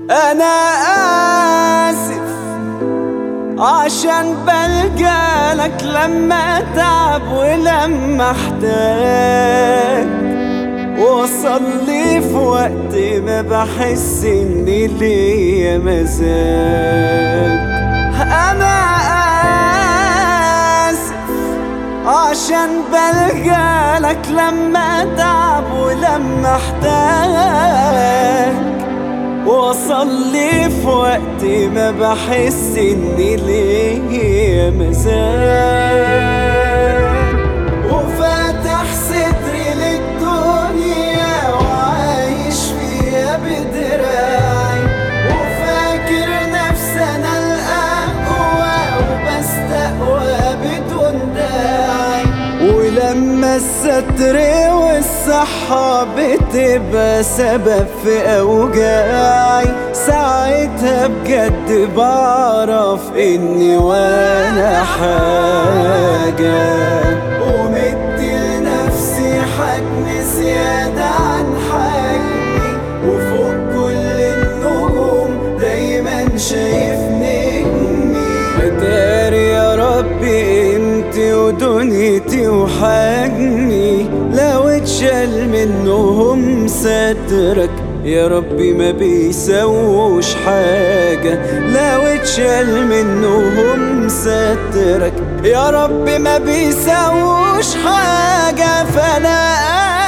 انا اسف عشان بلجأ لك لما اتعب ولما احتاج وصل لي في وقت ما بحس اني ليا مزاج انا اسف عشان بلجأ لك لما اتعب ولما احتاج وصل لي في وقت ما بحس اني ليا مزاج وفاتح صدري للدنيا وعايش فيها بدراعي وفاكر نفسي انا الاقوى وبستقوى بدون داعي ولما الستر والصحة بتبقى سبب في أوجاعي ساعتها بجد بعرف إني ولا حاجة ومدي لنفسي حجم زيادة عن حجمي وفوق كل النجوم دايما شايف نجمي أداري يا ربي قيمتي ودنيتي وحجمي لو اتشال منهم سترك يا ربي ما بيسووش حاجة لو اتشال منهم سترك يا ربي ما بيسووش حاجة فأنا